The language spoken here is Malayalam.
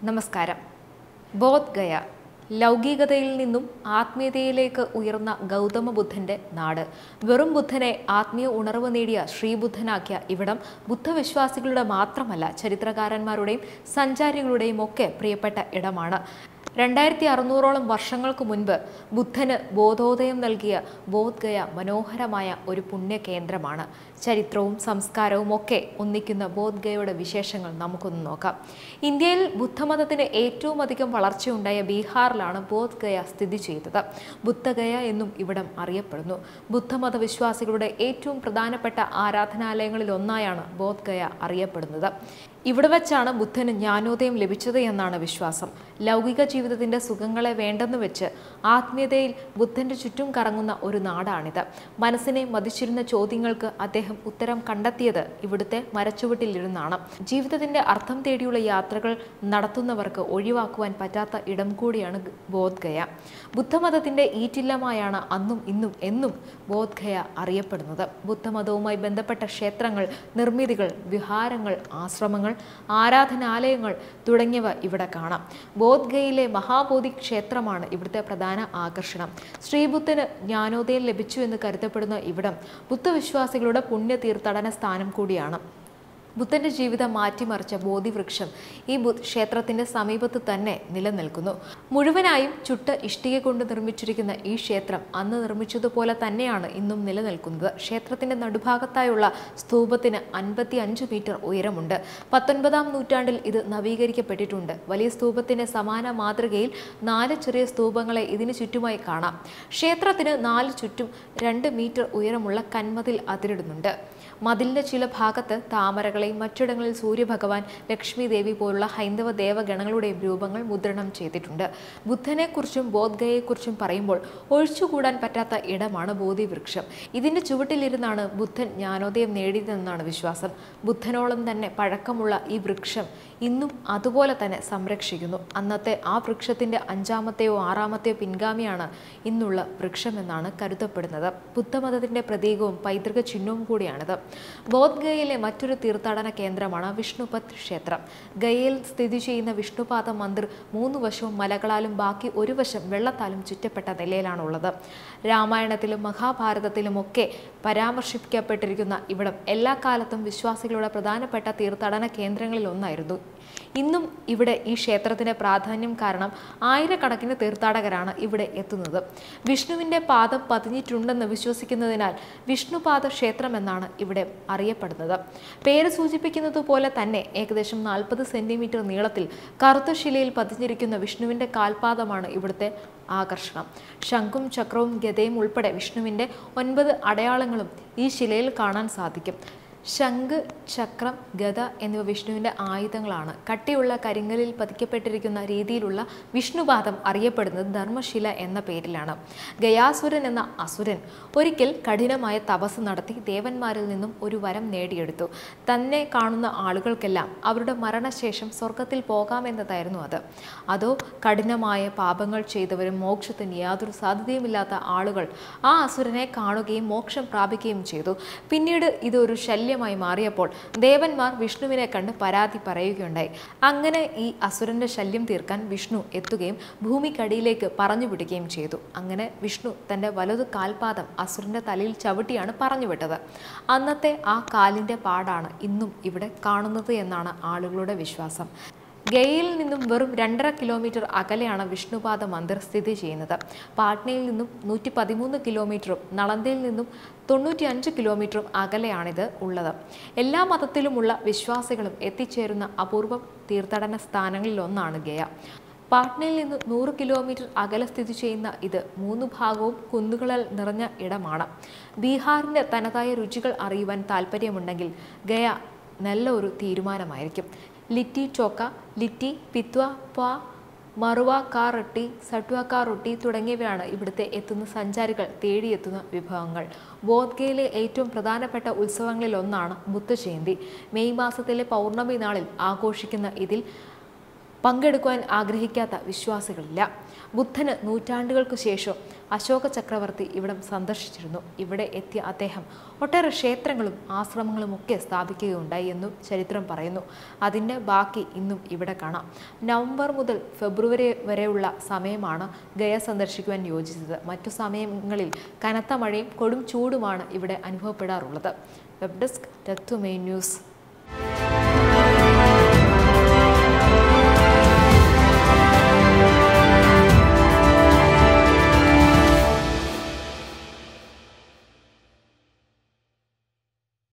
നമസ്കാരം ബോധ് ഗയ ലൗകികതയിൽ നിന്നും ആത്മീയതയിലേക്ക് ഉയർന്ന ഗൗതമ ബുദ്ധന്റെ നാട് വെറും ബുദ്ധനെ ആത്മീയ ഉണർവ് നേടിയ ശ്രീബുദ്ധനാക്കിയ ഇവിടം ബുദ്ധവിശ്വാസികളുടെ മാത്രമല്ല ചരിത്രകാരന്മാരുടെയും സഞ്ചാരികളുടെയും ഒക്കെ പ്രിയപ്പെട്ട ഇടമാണ് രണ്ടായിരത്തി അറുന്നൂറോളം വർഷങ്ങൾക്ക് മുൻപ് ബുദ്ധന് ബോധോദയം നൽകിയ ബോധ് ഗയ മനോഹരമായ ഒരു പുണ്യ കേന്ദ്രമാണ് ചരിത്രവും സംസ്കാരവും ഒക്കെ ഒന്നിക്കുന്ന ബോധ് ഗയയുടെ വിശേഷങ്ങൾ നമുക്കൊന്ന് നോക്കാം ഇന്ത്യയിൽ ബുദ്ധമതത്തിന് ഏറ്റവും അധികം വളർച്ചയുണ്ടായ ബീഹാറിലാണ് ബോധ് ഗയ സ്ഥിതി ചെയ്തത് ബുദ്ധഗയ എന്നും ഇവിടം അറിയപ്പെടുന്നു ബുദ്ധമത വിശ്വാസികളുടെ ഏറ്റവും പ്രധാനപ്പെട്ട ആരാധനാലയങ്ങളിൽ ഒന്നായാണ് ബോധ് ഗയ അറിയപ്പെടുന്നത് ഇവിടെ വെച്ചാണ് ബുദ്ധന് ജ്ഞാനോദയം ലഭിച്ചത് എന്നാണ് വിശ്വാസം ലൗകിക ജീവിതത്തിന്റെ സുഖങ്ങളെ വേണ്ടെന്ന് വെച്ച് ആത്മീയതയിൽ ബുദ്ധന്റെ ചുറ്റും കറങ്ങുന്ന ഒരു നാടാണിത് മനസ്സിനെ മതിച്ചിരുന്ന ചോദ്യങ്ങൾക്ക് അദ്ദേഹം ഉത്തരം കണ്ടെത്തിയത് ഇവിടുത്തെ മരച്ചുവട്ടിലിരുന്നാണ് ജീവിതത്തിന്റെ അർത്ഥം തേടിയുള്ള യാത്രകൾ നടത്തുന്നവർക്ക് ഒഴിവാക്കുവാൻ പറ്റാത്ത ഇടം കൂടിയാണ് ബോധ് ഗയ ബുദ്ധമതത്തിന്റെ ഈറ്റില്ലമായാണ് അന്നും ഇന്നും എന്നും ബോധ് ഗയ അറിയപ്പെടുന്നത് ബുദ്ധമതവുമായി ബന്ധപ്പെട്ട ക്ഷേത്രങ്ങൾ നിർമ്മിതികൾ വിഹാരങ്ങൾ ആശ്രമങ്ങൾ ആരാധനാലയങ്ങൾ തുടങ്ങിയവ ഇവിടെ കാണാം ബോധ് ഗയയിലെ മഹാബോധി ക്ഷേത്രമാണ് ഇവിടുത്തെ പ്രധാന ആകർഷണം ശ്രീബുദ്ധന് ജ്ഞാനോദയം ലഭിച്ചു എന്ന് കരുതപ്പെടുന്ന ഇവിടം ബുദ്ധവിശ്വാസികളുടെ പുണ്യ തീർത്ഥാടന സ്ഥാനം കൂടിയാണ് ബുദ്ധന്റെ ജീവിതം മാറ്റിമറിച്ച ബോധിവൃക്ഷം ഈ ബു ക്ഷേത്രത്തിന്റെ സമീപത്ത് തന്നെ നിലനിൽക്കുന്നു മുഴുവനായും ചുട്ട ഇഷ്ടിക കൊണ്ട് നിർമ്മിച്ചിരിക്കുന്ന ഈ ക്ഷേത്രം അന്ന് നിർമ്മിച്ചതുപോലെ തന്നെയാണ് ഇന്നും നിലനിൽക്കുന്നത് ക്ഷേത്രത്തിന്റെ നടുഭാഗത്തായുള്ള സ്തൂപത്തിന് അൻപത്തി അഞ്ച് മീറ്റർ ഉയരമുണ്ട് പത്തൊൻപതാം നൂറ്റാണ്ടിൽ ഇത് നവീകരിക്കപ്പെട്ടിട്ടുണ്ട് വലിയ സ്തൂപത്തിന്റെ സമാന മാതൃകയിൽ നാല് ചെറിയ സ്തൂപങ്ങളെ ഇതിനു ചുറ്റുമായി കാണാം ക്ഷേത്രത്തിന് നാല് ചുറ്റും രണ്ട് മീറ്റർ ഉയരമുള്ള കന്മതിൽ അതിരിടുന്നുണ്ട് മതിലിന്റെ ചില ഭാഗത്ത് താമരകളെയും മറ്റിടങ്ങളിൽ സൂര്യഭഗവാൻ ലക്ഷ്മി ദേവി പോലുള്ള ഹൈന്ദവ ദേവഗണങ്ങളുടെയും രൂപങ്ങൾ മുദ്രണം ചെയ്തിട്ടുണ്ട് ബുദ്ധനെക്കുറിച്ചും ബോധ്ഗയെക്കുറിച്ചും പറയുമ്പോൾ ഒഴിച്ചുകൂടാൻ പറ്റാത്ത ഇടമാണ് ബോധിവൃക്ഷം ഇതിന്റെ ചുവട്ടിലിരുന്നാണ് ബുദ്ധൻ ജ്ഞാനോദയം നേടിയതെന്നാണ് വിശ്വാസം ബുദ്ധനോളം തന്നെ പഴക്കമുള്ള ഈ വൃക്ഷം ഇന്നും അതുപോലെ തന്നെ സംരക്ഷിക്കുന്നു അന്നത്തെ ആ വൃക്ഷത്തിന്റെ അഞ്ചാമത്തെയോ ആറാമത്തെയോ പിൻഗാമിയാണ് ഇന്നുള്ള വൃക്ഷമെന്നാണ് കരുതപ്പെടുന്നത് ബുദ്ധമതത്തിന്റെ പ്രതീകവും പൈതൃക ചിഹ്നവും കൂടിയാണിത് ബോധ് ഗയയിലെ മറ്റൊരു തീർത്ഥാടന കേന്ദ്രമാണ് വിഷ്ണുപത് ക്ഷേത്രം ഗയയിൽ സ്ഥിതി ചെയ്യുന്ന വിഷ്ണുപാദ മന്ദിർ മൂന്ന് വശവും മലകളാലും ബാക്കി ഒരു വശം വെള്ളത്താലും ചുറ്റപ്പെട്ട നിലയിലാണുള്ളത് രാമായണത്തിലും മഹാഭാരതത്തിലും ഒക്കെ പരാമർശിക്കപ്പെട്ടിരിക്കുന്ന ഇവിടം എല്ലാ കാലത്തും വിശ്വാസികളുടെ പ്രധാനപ്പെട്ട തീർത്ഥാടന കേന്ദ്രങ്ങളിൽ ഒന്നായിരുന്നു ഇന്നും ഇവിടെ ഈ ക്ഷേത്രത്തിന്റെ പ്രാധാന്യം കാരണം ആയിരക്കണക്കിന് തീർത്ഥാടകരാണ് ഇവിടെ എത്തുന്നത് വിഷ്ണുവിന്റെ പാദം പതിഞ്ഞിട്ടുണ്ടെന്ന് വിശ്വസിക്കുന്നതിനാൽ വിഷ്ണുപാദ ക്ഷേത്രം എന്നാണ് ഇവിടെ അറിയപ്പെടുന്നത് പേര് സൂചിപ്പിക്കുന്നത് പോലെ തന്നെ ഏകദേശം നാൽപ്പത് സെന്റിമീറ്റർ നീളത്തിൽ കറുത്ത ശിലയിൽ പതിഞ്ഞിരിക്കുന്ന വിഷ്ണുവിന്റെ കാൽപാദമാണ് ഇവിടുത്തെ ആകർഷണം ശംഖും ചക്രവും ഗതയും ഉൾപ്പെടെ വിഷ്ണുവിന്റെ ഒൻപത് അടയാളങ്ങളും ഈ ശിലയിൽ കാണാൻ സാധിക്കും ശംഖ് ചക്രം ഗത എന്നിവ വിഷ്ണുവിൻ്റെ ആയുധങ്ങളാണ് കട്ടിയുള്ള കരിങ്കലിൽ പതിക്കപ്പെട്ടിരിക്കുന്ന രീതിയിലുള്ള വിഷ്ണുപാദം അറിയപ്പെടുന്നത് ധർമ്മശില എന്ന പേരിലാണ് ഗയാസുരൻ എന്ന അസുരൻ ഒരിക്കൽ കഠിനമായ തപസ് നടത്തി ദേവന്മാരിൽ നിന്നും ഒരു വരം നേടിയെടുത്തു തന്നെ കാണുന്ന ആളുകൾക്കെല്ലാം അവരുടെ മരണശേഷം സ്വർഗത്തിൽ പോകാമെന്നതായിരുന്നു അത് അതോ കഠിനമായ പാപങ്ങൾ ചെയ്തവരും മോക്ഷത്തിന് യാതൊരു സാധ്യതയുമില്ലാത്ത ആളുകൾ ആ അസുരനെ കാണുകയും മോക്ഷം പ്രാപിക്കുകയും ചെയ്തു പിന്നീട് ഇതൊരു ശല്യം ശല്യമായി മാറിയപ്പോൾ ദേവന്മാർ വിഷ്ണുവിനെ കണ്ട് പരാതി പറയുകയുണ്ടായി അങ്ങനെ ഈ അസുരന്റെ ശല്യം തീർക്കാൻ വിഷ്ണു എത്തുകയും ഭൂമിക്കടിയിലേക്ക് പറഞ്ഞു വിടുകയും ചെയ്തു അങ്ങനെ വിഷ്ണു തന്റെ വലതു കാൽപാദം അസുരന്റെ തലയിൽ ചവിട്ടിയാണ് പറഞ്ഞു വിട്ടത് അന്നത്തെ ആ കാലിന്റെ പാടാണ് ഇന്നും ഇവിടെ കാണുന്നത് എന്നാണ് ആളുകളുടെ വിശ്വാസം ഗയയിൽ നിന്നും വെറും രണ്ടര കിലോമീറ്റർ അകലെയാണ് വിഷ്ണുപാദ മന്ദിർ സ്ഥിതി ചെയ്യുന്നത് പാട്നയിൽ നിന്നും നൂറ്റി പതിമൂന്ന് കിലോമീറ്ററും നളന്തയിൽ നിന്നും തൊണ്ണൂറ്റി അഞ്ച് കിലോമീറ്ററും അകലെയാണിത് ഉള്ളത് എല്ലാ മതത്തിലുമുള്ള വിശ്വാസികളും എത്തിച്ചേരുന്ന അപൂർവം തീർത്ഥാടന സ്ഥാനങ്ങളിൽ ഒന്നാണ് ഗയ പാട്നയിൽ നിന്ന് നൂറ് കിലോമീറ്റർ അകലെ സ്ഥിതി ചെയ്യുന്ന ഇത് മൂന്ന് ഭാഗവും കുന്നുകളാൽ നിറഞ്ഞ ഇടമാണ് ബീഹാറിൻ്റെ തനതായ രുചികൾ അറിയുവാൻ താല്പര്യമുണ്ടെങ്കിൽ ഗയ നല്ല ഒരു തീരുമാനമായിരിക്കും ലിറ്റി ചോക്ക ലിറ്റി പിത്വ പ മറുവ കാ റൊട്ടി സട്വ കാ റൊട്ടി തുടങ്ങിയവയാണ് ഇവിടുത്തെ എത്തുന്ന സഞ്ചാരികൾ തേടിയെത്തുന്ന വിഭവങ്ങൾ ബോധ്ഗയയിലെ ഏറ്റവും പ്രധാനപ്പെട്ട ഉത്സവങ്ങളിൽ ഒന്നാണ് ബുദ്ധജയന്തി മെയ് മാസത്തിലെ പൗർണമി നാളിൽ ആഘോഷിക്കുന്ന ഇതിൽ പങ്കെടുക്കുവാൻ ആഗ്രഹിക്കാത്ത വിശ്വാസികളില്ല ബുദ്ധന് നൂറ്റാണ്ടുകൾക്ക് ശേഷം അശോക ചക്രവർത്തി ഇവിടം സന്ദർശിച്ചിരുന്നു ഇവിടെ എത്തിയ അദ്ദേഹം ഒട്ടേറെ ക്ഷേത്രങ്ങളും ആശ്രമങ്ങളും ഒക്കെ സ്ഥാപിക്കുകയുണ്ടായി എന്നും ചരിത്രം പറയുന്നു അതിൻ്റെ ബാക്കി ഇന്നും ഇവിടെ കാണാം നവംബർ മുതൽ ഫെബ്രുവരി വരെയുള്ള സമയമാണ് ഗയ സന്ദർശിക്കുവാൻ യോജിച്ചത് മറ്റു സമയങ്ങളിൽ കനത്ത മഴയും കൊടും ചൂടുമാണ് ഇവിടെ അനുഭവപ്പെടാറുള്ളത് വെബ് ഡെസ്ക് തത്വമേ ന്യൂസ്